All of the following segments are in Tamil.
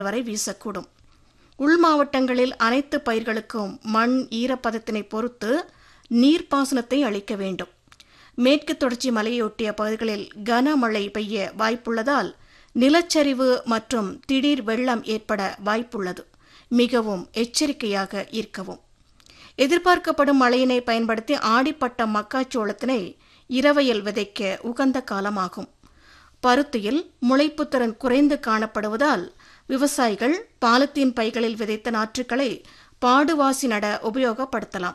வரை வீசக்கூடும் உள் மாவட்டங்களில் அனைத்து பயிர்களுக்கும் மண் ஈரப்பதத்தினை பொறுத்து நீர்ப்பாசனத்தை அளிக்க வேண்டும் மேற்கு தொடர்ச்சி மலையொட்டிய பகுதிகளில் கனமழை பெய்ய வாய்ப்புள்ளதால் நிலச்சரிவு மற்றும் திடீர் வெள்ளம் ஏற்பட வாய்ப்புள்ளது மிகவும் எச்சரிக்கையாக இருக்கவும் எதிர்பார்க்கப்படும் மழையினை பயன்படுத்தி ஆடிப்பட்ட மக்காச்சோளத்தினை இரவையில் விதைக்க உகந்த காலமாகும் பருத்தியில் முளைப்புத்திறன் குறைந்து காணப்படுவதால் விவசாயிகள் பாலித்தீன் பைகளில் விதைத்த நாற்றுக்களை பாடுவாசி நட உபயோகப்படுத்தலாம்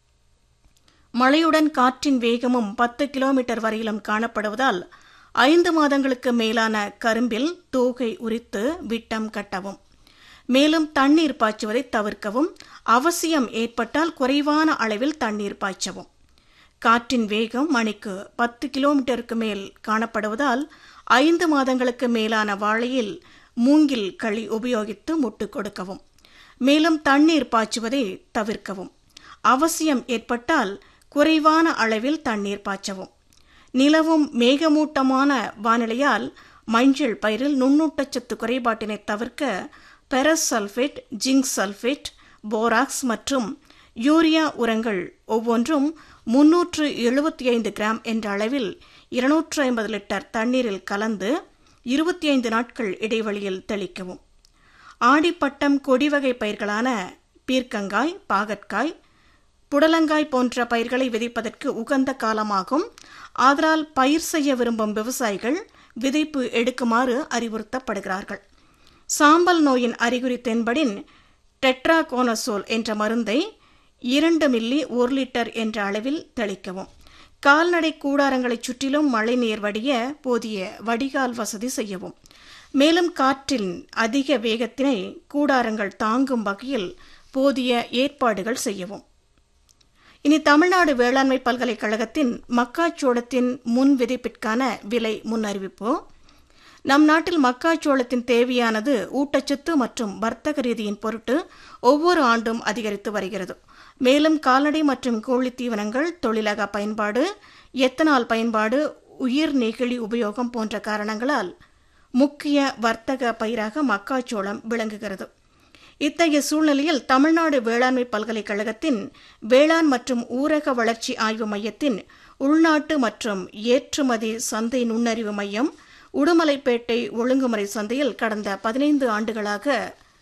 மழையுடன் காற்றின் வேகமும் பத்து கிலோமீட்டர் வரையிலும் காணப்படுவதால் ஐந்து மாதங்களுக்கு மேலான கரும்பில் தோகை உரித்து விட்டம் கட்டவும் மேலும் தண்ணீர் பாய்ச்சுவதை தவிர்க்கவும் அவசியம் ஏற்பட்டால் குறைவான அளவில் தண்ணீர் பாய்ச்சவும் காற்றின் வேகம் மணிக்கு பத்து கிலோமீட்டருக்கு மேல் காணப்படுவதால் ஐந்து மாதங்களுக்கு மேலான வாழையில் மூங்கில் களி உபயோகித்து முட்டு கொடுக்கவும் மேலும் தண்ணீர் பாய்ச்சுவதை தவிர்க்கவும் அவசியம் ஏற்பட்டால் குறைவான அளவில் தண்ணீர் பாய்ச்சவும் நிலவும் மேகமூட்டமான வானிலையால் மஞ்சள் பயிரில் நுண்ணூட்டச்சத்து குறைபாட்டினை தவிர்க்க ferrous sulphate zinc sulphate borax மற்றும் யூரியா உரங்கள் ஒவ்வொன்றும் முன்னூற்று எழுபத்தி ஐந்து கிராம் என்ற அளவில் இருநூற்று ஐம்பது லிட்டர் தண்ணீரில் கலந்து இருபத்தி ஐந்து நாட்கள் இடைவெளியில் தெளிக்கவும் ஆடிப்பட்டம் கொடிவகை பயிர்களான பீர்க்கங்காய் பாகற்காய் புடலங்காய் போன்ற பயிர்களை விதைப்பதற்கு உகந்த காலமாகும் ஆதலால் பயிர் செய்ய விரும்பும் விவசாயிகள் விதைப்பு எடுக்குமாறு அறிவுறுத்தப்படுகிறார்கள் சாம்பல் நோயின் அறிகுறி தென்படின் டெட்ராகோனசோல் என்ற மருந்தை இரண்டு மில்லி ஒரு லிட்டர் என்ற அளவில் தெளிக்கவும் கால்நடை கூடாரங்களைச் சுற்றிலும் மழைநீர் வடிய போதிய வடிகால் வசதி செய்யவும் மேலும் காற்றின் அதிக வேகத்தினை கூடாரங்கள் தாங்கும் வகையில் போதிய ஏற்பாடுகள் செய்யவும் இனி தமிழ்நாடு வேளாண்மை பல்கலைக்கழகத்தின் மக்காச்சோளத்தின் முன் விதைப்பிற்கான விலை முன்னறிவிப்பு நம் நாட்டில் மக்காச்சோளத்தின் தேவையானது ஊட்டச்சத்து மற்றும் வர்த்தக ரீதியின் பொருட்டு ஒவ்வொரு ஆண்டும் அதிகரித்து வருகிறது மேலும் கால்நடை மற்றும் கோழி தீவனங்கள் தொழிலக பயன்பாடு எத்தனால் பயன்பாடு உயிர் நெகிழி உபயோகம் போன்ற காரணங்களால் முக்கிய வர்த்தக பயிராக மக்காச்சோளம் விளங்குகிறது இத்தகைய சூழ்நிலையில் தமிழ்நாடு வேளாண்மை பல்கலைக்கழகத்தின் வேளாண் மற்றும் ஊரக வளர்ச்சி ஆய்வு மையத்தின் உள்நாட்டு மற்றும் ஏற்றுமதி சந்தை நுண்ணறிவு மையம் உடுமலைப்பேட்டை ஒழுங்குமுறை சந்தையில் கடந்த பதினைந்து ஆண்டுகளாக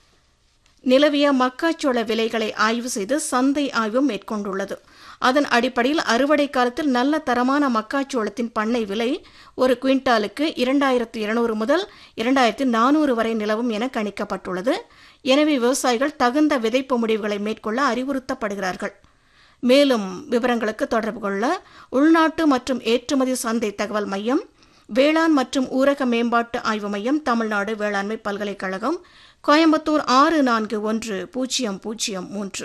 நிலவிய மக்காச்சோள விலைகளை ஆய்வு செய்து சந்தை ஆய்வு மேற்கொண்டுள்ளது அதன் அடிப்படையில் அறுவடை காலத்தில் நல்ல தரமான மக்காச்சோளத்தின் பண்ணை விலை ஒரு குவிண்டாலுக்கு இரண்டாயிரத்து இருநூறு முதல் இரண்டாயிரத்து நானூறு வரை நிலவும் என கணிக்கப்பட்டுள்ளது எனவே விவசாயிகள் தகுந்த விதைப்பு முடிவுகளை மேற்கொள்ள அறிவுறுத்தப்படுகிறார்கள் மேலும் விவரங்களுக்கு தொடர்பு கொள்ள உள்நாட்டு மற்றும் ஏற்றுமதி சந்தை தகவல் மையம் வேளாண் மற்றும் ஊரக மேம்பாட்டு ஆய்வு மையம் தமிழ்நாடு வேளாண்மை பல்கலைக்கழகம் கோயம்புத்தூர் ஆறு நான்கு ஒன்று பூஜ்ஜியம் பூஜ்ஜியம் மூன்று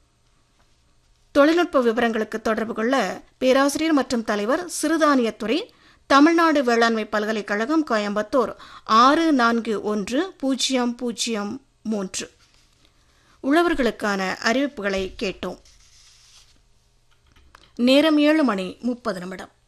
தொழில்நுட்ப விவரங்களுக்கு தொடர்பு கொள்ள பேராசிரியர் மற்றும் தலைவர் சிறுதானியத்துறை தமிழ்நாடு வேளாண்மை பல்கலைக்கழகம் கோயம்புத்தூர் ஆறு நான்கு ஒன்று பூஜ்ஜியம் பூஜ்ஜியம் மூன்று உழவர்களுக்கான அறிவிப்புகளை கேட்டோம் நேரம் ஏழு மணி முப்பது நிமிடம்